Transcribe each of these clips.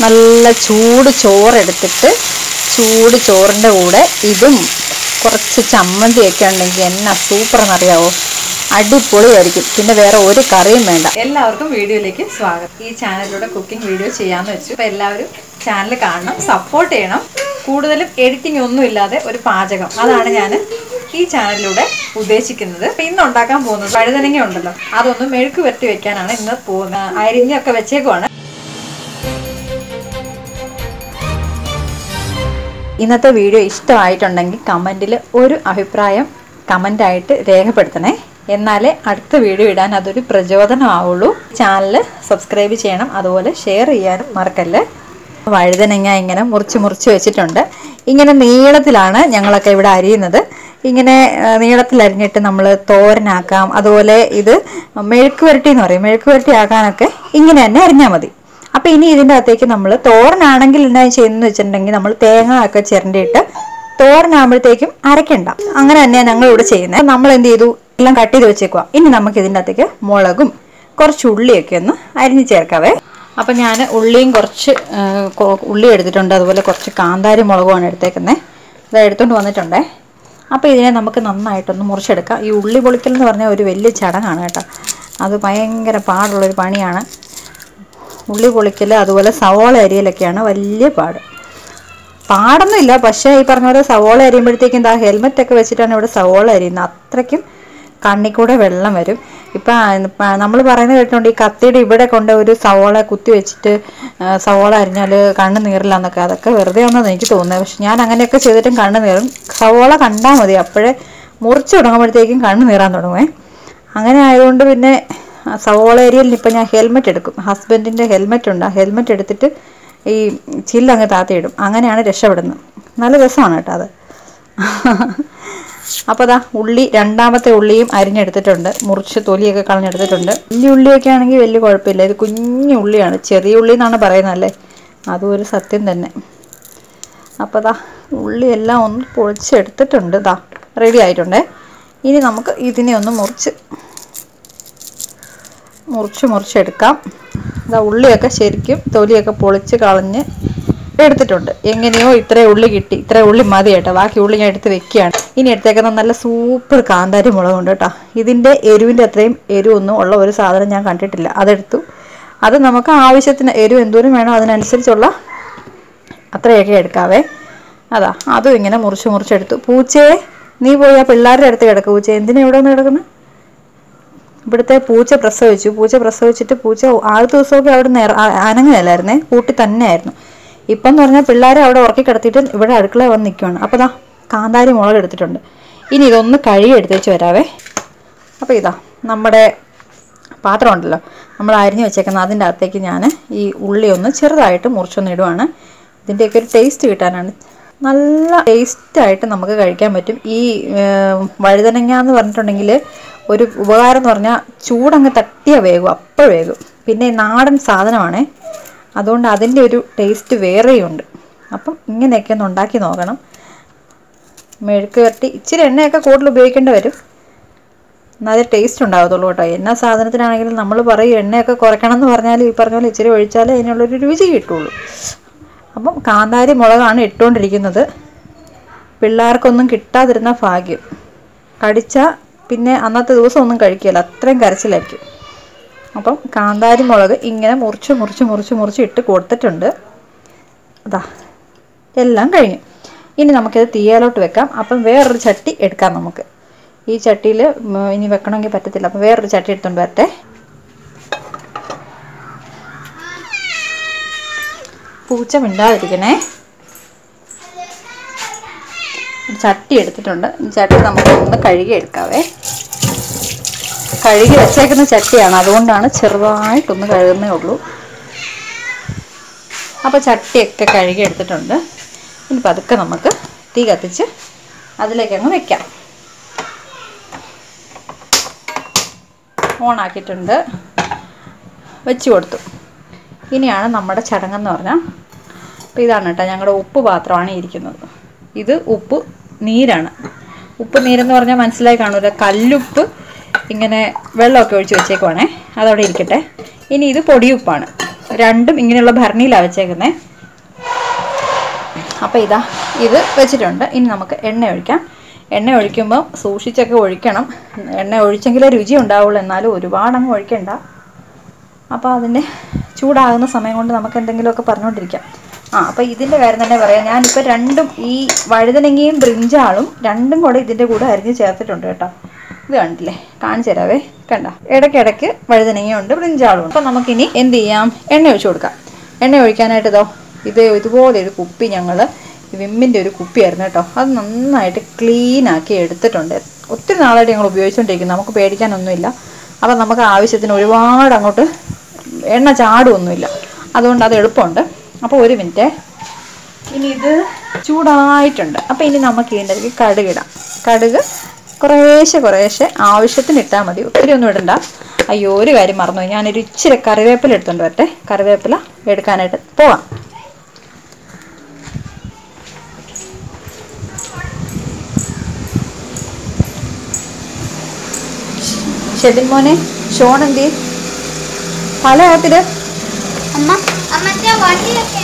നല്ല ചൂട് ചോറെടുത്തിട്ട് ചൂട് ചോറിൻ്റെ കൂടെ ഇതും കുറച്ച് ചമ്മന്തിയൊക്കെ ഉണ്ടെങ്കിൽ എന്നാ സൂപ്പർ എന്നറിയാവോ അടിപൊളിയായിരിക്കും പിന്നെ വേറെ ഒരു കറിയും വേണ്ട എല്ലാവർക്കും വീഡിയോയിലേക്ക് സ്വാഗതം ഈ ചാനലിലൂടെ കുക്കിംഗ് വീഡിയോ ചെയ്യാമെന്ന് വെച്ചു അപ്പോൾ എല്ലാവരും ചാനൽ കാണണം സപ്പോർട്ട് ചെയ്യണം കൂടുതലും എഡിറ്റിംഗ് ഒന്നും ഇല്ലാതെ ഒരു പാചകം അതാണ് ഞാൻ ഈ ചാനലിലൂടെ ഉദ്ദേശിക്കുന്നത് അപ്പം ഇന്ന് ഉണ്ടാക്കാൻ പോകുന്നത് വഴുതനങ്ങ ഉണ്ടല്ലോ അതൊന്ന് മെഴുക്ക് വരട്ടി വെക്കാനാണ് ഇന്ന് പോകുന്നത് അരിഞ്ഞൊക്കെ വെച്ചേക്കുവാണ് ഇന്നത്തെ വീഡിയോ ഇഷ്ടമായിട്ടുണ്ടെങ്കിൽ കമൻറ്റിൽ ഒരു അഭിപ്രായം കമൻ്റായിട്ട് രേഖപ്പെടുത്തണേ എന്നാലേ അടുത്ത വീഡിയോ ഇടാൻ അതൊരു പ്രചോദനമാവുള്ളൂ ചാനൽ സബ്സ്ക്രൈബ് ചെയ്യണം അതുപോലെ ഷെയർ ചെയ്യാനും മറക്കല്ലേ വഴുതനങ്ങ ഇങ്ങനെ മുറിച്ച് മുറിച്ച് വെച്ചിട്ടുണ്ട് ഇങ്ങനെ നീളത്തിലാണ് ഞങ്ങളൊക്കെ ഇവിടെ അരിയുന്നത് ഇങ്ങനെ ആ, നീളത്തിൽ അരിഞ്ഞിട്ട് നമ്മൾ തോരനാക്കാം അതുപോലെ ഇത് മെഴുക്ക് വരട്ടി എന്ന് പറയും മെഴുക്ക് വരട്ടി ആക്കാനൊക്കെ ഇങ്ങനെ തന്നെ അരിഞ്ഞാൽ മതി അപ്പൊ ഇനി ഇതിൻ്റെ അകത്തേക്ക് നമ്മൾ തോരനാണെങ്കിൽ എന്നാ ചെയ്യുന്നത് വെച്ചിട്ടുണ്ടെങ്കിൽ നമ്മൾ തേങ്ങ ഒക്കെ ചിരണ്ടിയിട്ട് തോരനാകുമ്പോഴത്തേക്കും അരക്കണ്ട അങ്ങനെ തന്നെയാണ് ഞങ്ങൾ ഇവിടെ ചെയ്യുന്നത് നമ്മൾ എന്ത് ചെയ്തു എല്ലാം കട്ട് ചെയ്ത് വെച്ചേക്കുക ഇനി നമുക്ക് ഇതിൻ്റെ അകത്തേക്ക് മുളകും കുറച്ച് ഉള്ളിയൊക്കെ ഒന്ന് അരിഞ്ഞ് ചേർക്കാവേ അപ്പം ഞാൻ ഉള്ളിയും കുറച്ച് ആ, കൊ- ഉള്ളി എടുത്തിട്ടുണ്ട് അതുപോലെ കുറച്ച് കാന്താരി മുളകുമാണ് എടുത്തേക്കുന്നത് ഇത് എടുത്തുകൊണ്ട് വന്നിട്ടുണ്ടേ അപ്പോൾ ഇതിനെ നമുക്ക് നന്നായിട്ടൊന്ന് മുറിച്ചെടുക്കാം ഈ ഉള്ളി പൊളിക്കൽ എന്ന് പറഞ്ഞാൽ ഒരു വലിയ ചടങ്ങാണ് കേട്ടോ അത് ഭയങ്കര പാടുള്ളൊരു പണിയാണ് ഉള്ളി പൊളിക്കൽ അതുപോലെ സവോള അരിയലൊക്കെയാണ് വലിയ പാട് പാടൊന്നുമില്ല പക്ഷേ ഈ പറഞ്ഞ പോലെ സവോള അരിയുമ്പോഴത്തേക്കും എന്താ ഹെൽമെറ്റ് ഒക്കെ വെച്ചിട്ടാണ് ഇവിടെ സവോള അരിയുന്നത് അത്രയ്ക്കും കണ്ണിൽ കൂടെ വെള്ളം വരും ഇപ്പം നമ്മൾ പറയുന്നത് കേട്ടിട്ടുണ്ട് ഈ കത്തിയുടെ ഇവിടെ കൊണ്ട് ഒരു സവോള കുത്തി വെച്ചിട്ട് ആ, സവോള അരിഞ്ഞാൽ കണ്ണ് നീറില്ല എന്നൊക്കെ അതൊക്കെ വെറുതെ ആണെന്ന് എനിക്ക് തോന്നുന്നത് പക്ഷെ ഞാൻ അങ്ങനെയൊക്കെ ചെയ്തിട്ടും കണ്ണ് നീറും സവോള കണ്ടാൽ മതി അപ്പോഴേ മുറിച്ച് തുടങ്ങുമ്പോഴത്തേക്കും കണ്ണ് നീറാൻ തുടങ്ങുമേ അങ്ങനെ ആയതുകൊണ്ട് പിന്നെ ആ സവോള ഏരിയയിൽ ഇപ്പം ഞാൻ ഹെൽമെറ്റ് എടുക്കും ഹസ്ബൻഡിൻ്റെ ഹെൽമെറ്റ് ഉണ്ട് ആ ഹെൽമെറ്റ് എടുത്തിട്ട് ഈ ചില്ലങ്ങ് താത്തിയിടും അങ്ങനെയാണ് രക്ഷപ്പെടുന്നത് നല്ല രസമാണ് കേട്ടോ അത് അപ്പോൾ ദാ ഉള്ളി രണ്ടാമത്തെ ഉള്ളിയും അരിഞ്ഞെടുത്തിട്ടുണ്ട് മുറിച്ച് തൊലിയൊക്കെ കളഞ്ഞെടുത്തിട്ടുണ്ട് വലിയ ഉള്ളിയൊക്കെ ആണെങ്കിൽ വലിയ കുഴപ്പമില്ല ഇത് കുഞ്ഞു ഉള്ളിയാണ് ചെറിയ ഉള്ളി എന്നാണ് പറയുന്നതല്ലേ അതും ഒരു സത്യം തന്നെ അപ്പോൾ ദാ ഉള്ളി എല്ലാം ഒന്ന് പൊളിച്ചെടുത്തിട്ടുണ്ട് ദാ റെഡി ആയിട്ടുണ്ടേ ഇനി നമുക്ക് ഇതിനെ ഒന്ന് മുറിച്ച് മുറിച്ച് മുറിച്ചെടുക്കാം ഇതാ ഉള്ളിയൊക്കെ ശരിക്കും തൊലിയൊക്കെ പൊളിച്ച് കളഞ്ഞ് എടുത്തിട്ടുണ്ട് എങ്ങനെയോ ഇത്ര ഉള്ളി കിട്ടി ഇത്ര ഉള്ളി മതി കേട്ടോ ബാക്കി ഉള്ളി ഞാൻ എടുത്ത് വെക്കുകയാണ് ഇനി എടുത്തേക്കുന്ന നല്ല സൂപ്പർ കാന്താരി മുളകുണ്ട് കേട്ടോ ഇതിൻ്റെ എരിവിൻ്റെ അത്രയും എരിവൊന്നും ഉള്ള ഒരു സാധനം ഞാൻ കണ്ടിട്ടില്ല അതെടുത്തു അത് നമുക്ക് ആവശ്യത്തിന് എരിവ് എന്തോരം വേണോ അതിനനുസരിച്ചുള്ള അത്രയൊക്കെ എടുക്കാവേ അതാ അതും ഇങ്ങനെ മുറിച്ച് മുറിച്ചെടുത്തു പൂച്ചയെ നീ പോയി ആ പിള്ളേരുടെ അടുത്ത് കിടക്ക് പൂച്ച എന്തിനാ ഇവിടെ വന്ന് കിടക്കുന്നത് ഇവിടുത്തെ പൂച്ച പ്രസവിച്ചു പൂച്ച പ്രസവിച്ചിട്ട് പൂച്ച ആദ്യ ദിവസമൊക്കെ അവിടെ നിന്ന് അനങ്ങുകയല്ലായിരുന്നേ കൂട്ടി തന്നെയായിരുന്നു ഇപ്പം എന്ന് പറഞ്ഞാൽ പിള്ളേരെ അവിടെ ഉറക്കി കിടത്തിയിട്ട് ഇവിടെ അടുക്കള വന്ന് നിൽക്കുവാണ് അപ്പോൾ ദാ കാന്താരി മുളക് എടുത്തിട്ടുണ്ട് ഇനി ഇതൊന്ന് കഴുകി എടുത്തേച്ച് വരാവേ അപ്പോൾ ഇതാ നമ്മുടെ പാത്രം ഉണ്ടല്ലോ നമ്മൾ അരിഞ്ഞു വെച്ചേക്കുന്ന അതിൻ്റെ അകത്തേക്ക് ഞാൻ ഈ ഉള്ളി ഒന്ന് ചെറുതായിട്ട് മുറിച്ചൊന്ന് ഇടുവാണ് ഇതിൻ്റെയൊക്കെ ഒരു ടേസ്റ്റ് കിട്ടാനാണ് നല്ല ടേസ്റ്റായിട്ട് നമുക്ക് കഴിക്കാൻ പറ്റും ഈ ഏർ, വഴുതനങ്ങ എന്ന് പറഞ്ഞിട്ടുണ്ടെങ്കിൽ ഒരു ഉപകാരം എന്ന് പറഞ്ഞാൽ ചൂടങ്ങ് തട്ടിയ വേഗം അപ്പോൾ വേഗം പിന്നെ ഈ നാടൻ സാധനമാണേ അതുകൊണ്ട് അതിൻ്റെ ഒരു ടേസ്റ്റ് വേറെയുണ്ട് അപ്പം ഇങ്ങനെയൊക്കെ ഒന്ന് ഉണ്ടാക്കി നോക്കണം മെഴുക്ക് വരട്ടി ഇച്ചിരി എണ്ണയൊക്കെ കൂടുതൽ ഉപയോഗിക്കേണ്ടി വരും എന്നാലേ ടേസ്റ്റ് ഉണ്ടാകത്തുള്ളൂ കേട്ടോ എന്നാ സാധനത്തിനാണെങ്കിലും നമ്മൾ പറയും എണ്ണയൊക്കെ കുറയ്ക്കണം എന്ന് പറഞ്ഞാൽ ഈ പറഞ്ഞ പോലെ ഇച്ചിരി ഒഴിച്ചാലേ അതിനുള്ളൊരു രുചി കിട്ടുള്ളൂ അപ്പം കാന്താരി മുളകാണ് ഇട്ടുകൊണ്ടിരിക്കുന്നത് പിള്ളേർക്കൊന്നും കിട്ടാതിരുന്ന ഭാഗ്യം കടിച്ചാൽ പിന്നെ അന്നത്തെ ദിവസം ഒന്നും കഴിക്കില്ല അത്രയും കരച്ചിലായിരിക്കും അപ്പം കാന്താരി മുളക് ഇങ്ങനെ മുറിച്ച് മുറിച്ച് മുറിച്ച് മുറിച്ച് ഇട്ട് കൊടുത്തിട്ടുണ്ട് അതാ എല്ലാം കഴിഞ്ഞു ഇനി നമുക്കിത് തീയാലോട്ട് വെക്കാം അപ്പം വേറൊരു ചട്ടി എടുക്കാം നമുക്ക് ഈ ചട്ടിയിൽ ഇനി വെക്കണമെങ്കിൽ പറ്റത്തില്ല അപ്പം വേറൊരു ചട്ടി എടുത്തുകൊണ്ട് വരട്ടെ പൂച്ച മിണ്ടാതിരിക്കണേ ഒരു ചട്ടി എടുത്തിട്ടുണ്ട് ഈ ചട്ടി നമുക്ക് ഒന്ന് കഴുകി എടുക്കാവേ കഴുകി വെച്ചേക്കുന്ന ചട്ടിയാണ് അതുകൊണ്ടാണ് ചെറുതായിട്ടൊന്ന് കഴുകുന്നേ ഉള്ളൂ അപ്പോൾ ചട്ടിയൊക്കെ കഴുകി എടുത്തിട്ടുണ്ട് ഇനി പതുക്കെ നമുക്ക് തീ കത്തിച്ച് അതിലേക്ക് അങ്ങ് വെക്കാം ഓണാക്കിയിട്ടുണ്ട് വെച്ച് കൊടുത്തു ഇനിയാണ് നമ്മുടെ ചടങ്ങെന്ന് പറഞ്ഞാൽ അപ്പോൾ ഇതാണ് കേട്ടോ ഞങ്ങളുടെ ഉപ്പ് പാത്രമാണ് ഇരിക്കുന്നത് ഇത് ഉപ്പ് നീരാണ് ഉപ്പ് നീരെന്ന് പറഞ്ഞാൽ മനസ്സിലായി കാണൂല കല്ലുപ്പ് ഇങ്ങനെ വെള്ളമൊക്കെ ഒഴിച്ച് വെച്ചേക്കുവാണേ അതവിടെ ഇരിക്കട്ടെ ഇനി ഇത് പൊടിയുപ്പാണ് രണ്ടും ഇങ്ങനെയുള്ള ഭരണിയിലാണ് വെച്ചേക്കുന്നത് അപ്പോൾ ഇതാ ഇത് വെച്ചിട്ടുണ്ട് ഇനി നമുക്ക് എണ്ണ ഒഴിക്കാം എണ്ണ ഒഴിക്കുമ്പോൾ സൂക്ഷിച്ചൊക്കെ ഒഴിക്കണം എണ്ണ ഒഴിച്ചെങ്കിലേ രുചി ഉണ്ടാവുള്ളൂ എന്നാലും ഒരുപാട് അങ്ങ് ഒഴിക്കണ്ട അപ്പോൾ അതിൻ്റെ ചൂടാകുന്ന സമയം കൊണ്ട് നമുക്ക് എന്തെങ്കിലുമൊക്കെ പറഞ്ഞുകൊണ്ടിരിക്കാം ആ അപ്പോൾ ഇതിൻ്റെ കാര്യം തന്നെ പറയാം ഞാനിപ്പോൾ രണ്ടും ഈ വഴുതനങ്ങയും ബ്രിഞ്ചാളും രണ്ടും കൂടെ ഇതിൻ്റെ കൂടെ അരിഞ്ഞ് ചേർത്തിട്ടുണ്ട് കേട്ടോ ഇത് കണ്ടില്ലേ കാണിച്ചു തരാവേ കണ്ട ഇടയ്ക്കിടയ്ക്ക് വഴുതനങ്ങയുണ്ട് ബ്രിഞ്ചാളും ഉണ്ട് അപ്പോൾ നമുക്കിനി എന്ത് ചെയ്യാം എണ്ണ ഒഴിച്ചു കൊടുക്കാം എണ്ണ ഒഴിക്കാനായിട്ട് ഇതോ ഇത് ഇതുപോലെ ഒരു കുപ്പി ഞങ്ങൾ വിമ്മിൻ്റെ ഒരു കുപ്പിയായിരുന്നു കേട്ടോ അത് നന്നായിട്ട് ക്ലീൻ ആക്കി എടുത്തിട്ടുണ്ട് ഒത്തിരി നാളായിട്ട് ഞങ്ങൾ ഉപയോഗിച്ചുകൊണ്ടിരിക്കുന്നു നമുക്ക് പേടിക്കാനൊന്നുമില്ല അപ്പം നമുക്ക് ആവശ്യത്തിന് ഒരുപാട് അങ്ങോട്ട് എണ്ണ ചാടുമൊന്നുമില്ല അതുകൊണ്ട് അത് എളുപ്പമുണ്ട് അപ്പോൾ ഒരു മിനിറ്റ് ഇനി ഇത് ചൂടായിട്ടുണ്ട് അപ്പോൾ ഇനി നമുക്ക് ഇതിൻ്റെ ഇടയ്ക്ക് കടുകിടാം കടുക് കുറേശ്ശെ കുറേശ്ശെ ആവശ്യത്തിന് ഇട്ടാൽ മതി ഒത്തിരി ഒന്നും ഇടണ്ട അയ്യോ ഒരു കാര്യം മറന്നു ഞാനൊരു ഇച്ചിരി കറിവേപ്പില എടുത്തുകൊണ്ട് വരട്ടെ കറിവേപ്പില എടുക്കാനായിട്ട് പോവാം ഷെബിൻ മോനെ ഷോൺ എന്തി പല ആകത്തില് അമ്മ അമ്മന്റെ വണ്ടിയൊക്കെ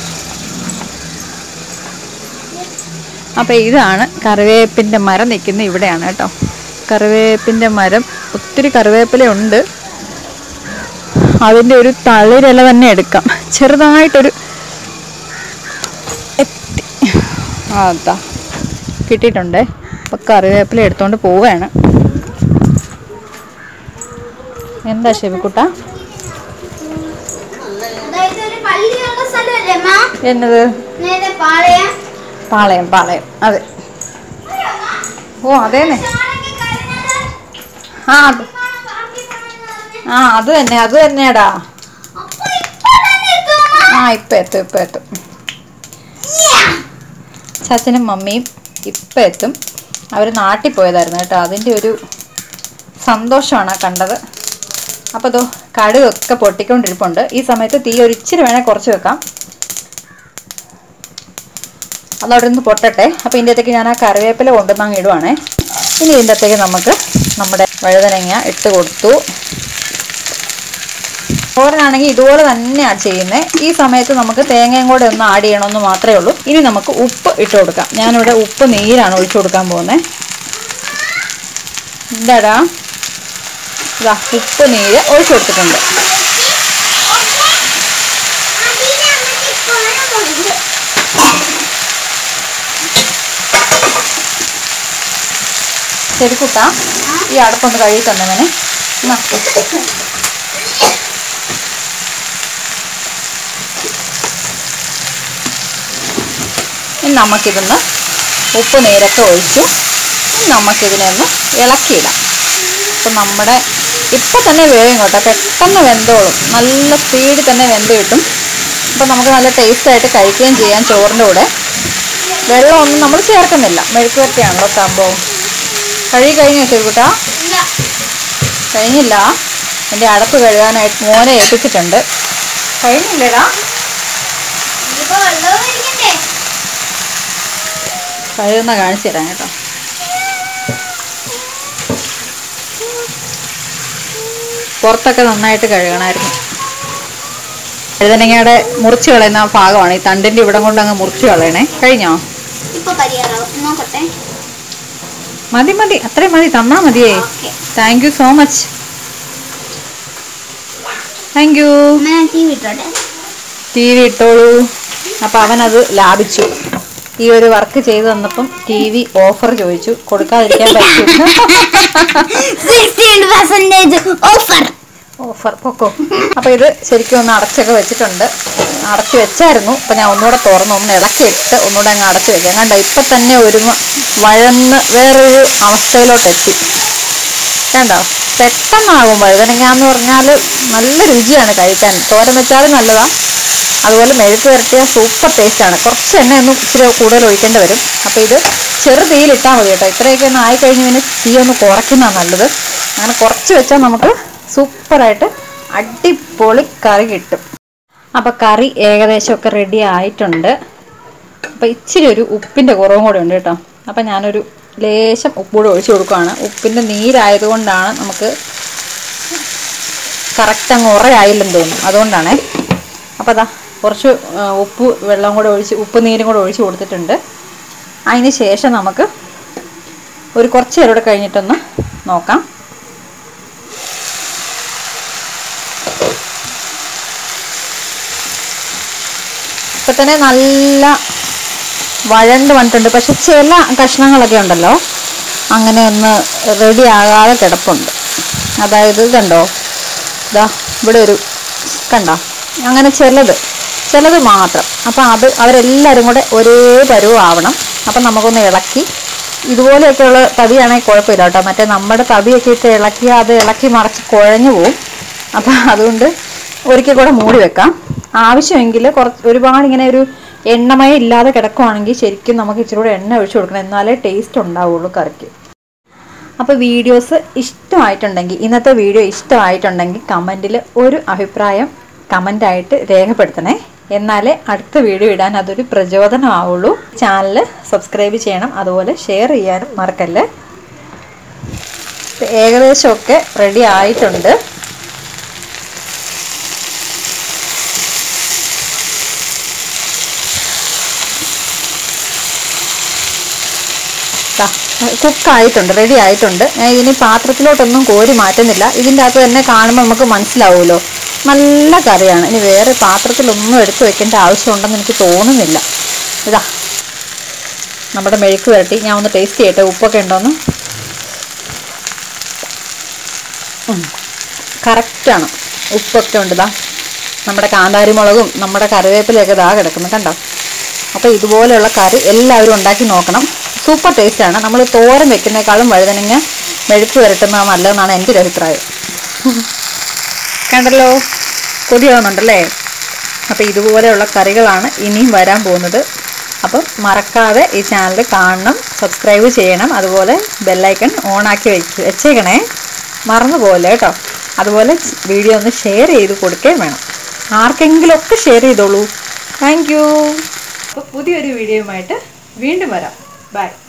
അപ്പോൾ ഇതാണ് കറിവേപ്പിൻ്റെ മരം നിൽക്കുന്ന ഇവിടെയാണ് കേട്ടോ കറിവേപ്പിൻ്റെ മരം ഒത്തിരി കറിവേപ്പിലയുണ്ട് അതിൻ്റെ ഒരു തളിരില തന്നെ എടുക്കാം ചെറുതായിട്ടൊരു എത്തി ആ, അതാ കിട്ടിയിട്ടുണ്ട് അപ്പോൾ കറിവേപ്പില എടുത്തുകൊണ്ട് പോവുകയാണ് എന്താ ശിവക്കുട്ട അതായത് ഒരു പള്ളിയുള്ള സ്ഥലമല്ലേ അമ്മ എന്നത് നേരെ പാളയം പാളയം പാളയം അതെ ഓ അതേന്നെ ആ അത് ആ അത് തന്നെ അത് തന്നെയാടാ ആ ഇപ്പം എത്തും ഇപ്പം എത്തും ചാച്ചനും മമ്മിയും ഇപ്പം എത്തും അവർ നാട്ടിൽ പോയതായിരുന്നു കേട്ടോ അതിൻ്റെ ഒരു സന്തോഷമാണ് ആ കണ്ടത് അപ്പോൾ അതോ കടുകൊക്കെ പൊട്ടിക്കൊണ്ടിരിപ്പുണ്ട് ഈ സമയത്ത് തീ ഒരു ഇച്ചിരി വേണേൽ കുറച്ച് വെക്കാം അതവിടെ നിന്ന് പൊട്ടട്ടെ അപ്പോൾ ഇതിൻ്റെ അകത്തേക്ക് ഞാൻ ആ കറിവേപ്പില കൊണ്ടുവന്ന് അങ്ങ് ഇടുവാണേ ഇനി ഇതിൻ്റെ അകത്തേക്ക് നമുക്ക് നമ്മുടെ വഴുതനങ്ങ ഇട്ട് കൊടുത്തു തോരനാണെങ്കിൽ ഇതുപോലെ തന്നെയാണ് ചെയ്യുന്നത് ഈ സമയത്ത് നമുക്ക് തേങ്ങയും കൂടെ ഒന്ന് ആഡ് ചെയ്യണമെന്ന് മാത്രമേ ഉള്ളൂ ഇനി നമുക്ക് ഉപ്പ് ഇട്ട് കൊടുക്കാം ഞാനിവിടെ ഉപ്പ് നീരാണ് ഒഴിച്ചു കൊടുക്കാൻ പോകുന്നത് എന്താടാ ഇതാ ഉപ്പ് നീര് ഒഴിച്ചു കൊടുത്തിട്ടുണ്ട് ശരിക്കുട്ട ഈ അടപ്പൊന്ന് കഴുകി തന്നവനെ എന്നാ ഇനി നമുക്കിതൊന്ന് ഉപ്പ് നീരൊക്കെ ഒഴിച്ചു ഇനി നമുക്കിതിനെ ഒന്ന് ഇളക്കിയിടാം അപ്പം നമ്മുടെ ഇപ്പം തന്നെ വേവും കേട്ടോ പെട്ടെന്ന് വെന്തോളും നല്ല സ്പീഡിൽ തന്നെ വെന്ത് കിട്ടും അപ്പം നമുക്ക് നല്ല ടേസ്റ്റായിട്ട് കഴിക്കുകയും ചെയ്യാം ചോറിൻ്റെ കൂടെ വെള്ളമൊന്നും നമ്മൾ ചേർക്കുന്നില്ല മെഴുക്കുവരട്ടിയാണല്ലോ സംഭവം കഴുകി കഴിഞ്ഞോ ചെറുകുട്ടാ ഇല്ല കഴിഞ്ഞില്ല എൻ്റെ അടപ്പ് കഴുകാനായിട്ട് മോനെ ഏൽപ്പിച്ചിട്ടുണ്ട് കഴിഞ്ഞില്ലേടാ ഇനിയിപ്പോ വെള്ളവും ഇരിക്കണ്ടേ കഴുകുന്ന കാണിച്ചു തരാം കേട്ടോ പുറത്തൊക്കെ നന്നായിട്ട് കഴുകണമായിരുന്നു എഴുതനങ്ങയുടെ മുറിച്ച് കളയുന്ന ആ ഭാഗമാണ് ഈ തണ്ടിൻ്റെ ഇവിടം കൊണ്ട് അങ്ങ് മുറിച്ച് കളയണേ കഴിഞ്ഞോ ഇപ്പൊ പരിഹാരം നോക്കട്ടെ മതി മതി അത്രയും മതി തന്നാ മതിയേ okay thank you so much thank you അമ്മ ഞാൻ ടീ വിട്ടോട്ടെ ടി വി ഇട്ടോളൂ അപ്പം അവനത് ലാഭിച്ചു ഈ ഒരു വർക്ക് ചെയ്തു തന്നപ്പം ടി വി ഓഫർ ചോദിച്ചു കൊടുക്കാതിരിക്കാൻ പറ്റില്ല സിക്സ്റ്റീൻ പെർസെന്റേജ് ഓഫർ ഓഫർ പൊക്കോ അപ്പോൾ ഇത് ശരിക്കും ഒന്ന് അടച്ചൊക്കെ വെച്ചിട്ടുണ്ട് അടച്ചു വെച്ചായിരുന്നു അപ്പം ഞാൻ ഒന്നുകൂടെ തുറന്ന് ഒന്ന് ഇളക്കിയിട്ട് ഒന്നുകൂടെ അങ്ങ് അടച്ചു വെക്കാം കണ്ട ഇപ്പം തന്നെ ഒരു വഴന്ന് വേറൊരു അവസ്ഥയിലോട്ട് എത്തി കണ്ടോ പെട്ടെന്നാകും വഴുതനങ്ങ എന്ന് പറഞ്ഞാൽ നല്ല രുചിയാണ് കഴിക്കാൻ തോരൻ വെച്ചാലും നല്ലതാണ് അതുപോലെ മെഴുക്ക് വരട്ടിയ സൂപ്പർ ടേസ്റ്റാണ് കുറച്ച് എണ്ണ ഒന്ന് ഇച്ചിരി കൂടുതൽ ഒഴിക്കേണ്ടി വരും അപ്പോൾ ഇത് ചെറു തീയിലിട്ടാൽ മതി കേട്ടോ ഇത്രയൊക്കെ ഒന്ന് ആയിക്കഴിഞ്ഞ് പിന്നെ തീ ഒന്ന് കുറയ്ക്കുന്നതാണ് നല്ലത് അങ്ങനെ കുറച്ച് വെച്ചാൽ നമുക്ക് സൂപ്പറായിട്ട് അടിപൊളി കറി കിട്ടും അപ്പോൾ കറി ഏകദേശമൊക്കെ റെഡി ആയിട്ടുണ്ട് അപ്പോൾ ഇച്ചിരി ഒരു ഉപ്പിൻ്റെ കുറവും കൂടെ ഉണ്ട് കേട്ടോ അപ്പം ഞാനൊരു ലേശം ഉപ്പൂടെ ഒഴിച്ചു കൊടുക്കുകയാണ് ഉപ്പിൻ്റെ നീരായതുകൊണ്ടാണ് നമുക്ക് കറക്റ്റ് അങ്ങ് ഉറയായില്ലെന്ന് തോന്നും അതുകൊണ്ടാണേ അപ്പോൾ അതാ കുറച്ച് ആ, ഉപ്പ് വെള്ളം കൂടെ ഒഴിച്ച് ഉപ്പ് നീരും കൂടെ ഒഴിച്ച് കൊടുത്തിട്ടുണ്ട് അതിന് ശേഷം നമുക്ക് ഒരു കുറച്ച് നേരം കൂടെ കഴിഞ്ഞിട്ടൊന്ന് നോക്കാം ഇപ്പൊ തന്നെ നല്ല വഴണ്ട് വന്നിട്ടുണ്ട് പക്ഷെ ചില കഷ്ണങ്ങളൊക്കെ ഉണ്ടല്ലോ അങ്ങനെ ഒന്ന് റെഡി ആകാതെ കിടപ്പുണ്ട് അതായത് ഇത് കണ്ടോ ഇതാ ഇവിടെ ഒരു കണ്ടോ അങ്ങനെ ചിലത് ചിലത് മാത്രം അപ്പം അത് അവരെല്ലാവരും കൂടെ ഒരേ പരുവാവണം അപ്പം നമുക്കൊന്ന് ഇളക്കി ഇതുപോലെയൊക്കെയുള്ള തവിയാണെങ്കിൽ കുഴപ്പമില്ല കേട്ടോ മറ്റേ നമ്മുടെ തവിയൊക്കെ ഇട്ട് ഇളക്കി അത് ഇളക്കി മറച്ച് കുഴഞ്ഞു പോവും അപ്പം അതുകൊണ്ട് ഒരിക്കൽ കൂടെ മൂടി വെക്കാം ആവശ്യമെങ്കിൽ കുറച്ച് ഒരുപാട് ഇങ്ങനെ ഒരു എണ്ണമയം ഇല്ലാതെ കിടക്കുവാണെങ്കിൽ ശരിക്കും നമുക്ക് ഇച്ചിരി കൂടെ എണ്ണ ഒഴിച്ചു കൊടുക്കണം എന്നാലേ ടേസ്റ്റ് ഉണ്ടാവുള്ളൂ കറിക്ക് അപ്പോൾ വീഡിയോസ് ഇഷ്ടമായിട്ടുണ്ടെങ്കിൽ ഇന്നത്തെ വീഡിയോ ഇഷ്ടമായിട്ടുണ്ടെങ്കിൽ കമൻറ്റിൽ ഒരു അഭിപ്രായം കമൻ്റായിട്ട് രേഖപ്പെടുത്തണേ എന്നാലേ അടുത്ത വീഡിയോ ഇടാൻ അതൊരു പ്രചോദനമാവുള്ളൂ ചാനൽ സബ്സ്ക്രൈബ് ചെയ്യണം അതുപോലെ ഷെയർ ചെയ്യാനും മറക്കല്ലേ ഇപ്പൊ ഏകദേശമൊക്കെ റെഡി ആയിട്ടുണ്ട് കുക്കായിട്ടുണ്ട് റെഡി ആയിട്ടുണ്ട് ഞാൻ ഇതിന് പാത്രത്തിലോട്ടൊന്നും കോരി മാറ്റുന്നില്ല ഇതിൻ്റെ അകത്ത് തന്നെ കാണുമ്പോൾ നമുക്ക് മനസ്സിലാവുമല്ലോ നല്ല കറിയാണ് ഇനി വേറെ പാത്രത്തിലൊന്നും എടുത്ത് വെക്കേണ്ട ആവശ്യമുണ്ടെന്ന് എനിക്ക് തോന്നുന്നില്ല ഇതാ നമ്മുടെ മെഴുക്ക് വരട്ടി ഞാൻ ഒന്ന് ടേസ്റ്റ് ചെയ്യട്ടെ ഉപ്പൊക്കെ ഉണ്ടോന്ന് കറക്റ്റാണ് ഉപ്പൊക്കെ ഉണ്ട് ഇതാ നമ്മുടെ കാന്താരി മുളകും നമ്മുടെ കറിവേപ്പിലയൊക്കെ ഇതാ കിടക്കുന്നു കണ്ടോ അപ്പോൾ ഇതുപോലെയുള്ള കറി എല്ലാവരും ഉണ്ടാക്കി നോക്കണം സൂപ്പർ ടേസ്റ്റാണ് നമ്മൾ തോരൻ വെക്കുന്നേക്കാളും വഴുതനങ്ങ മെഴുക്ക് വരട്ടുന്നതാണ് നല്ലതെന്നാണ് എൻ്റെ ഒരു അഭിപ്രായം കണ്ടല്ലോ കൊതിയാവുന്നുണ്ടല്ലേ അപ്പോൾ ഇതുപോലെയുള്ള കറികളാണ് ഇനിയും വരാൻ പോകുന്നത് അപ്പം മറക്കാതെ ഈ ചാനൽ കാണണം സബ്സ്ക്രൈബ് ചെയ്യണം അതുപോലെ ബെല്ലൈക്കൺ ഓണാക്കി വെച്ച് വെച്ചേക്കണേ മറന്നു പോലെ കേട്ടോ അതുപോലെ വീഡിയോ ഒന്ന് ഷെയർ ചെയ്ത് കൊടുക്കുകയും വേണം ആർക്കെങ്കിലുമൊക്കെ ഷെയർ ചെയ്തോളൂ താങ്ക് യു അപ്പോൾ പുതിയൊരു വീഡിയോയുമായിട്ട് വീണ്ടും വരാം ബൈ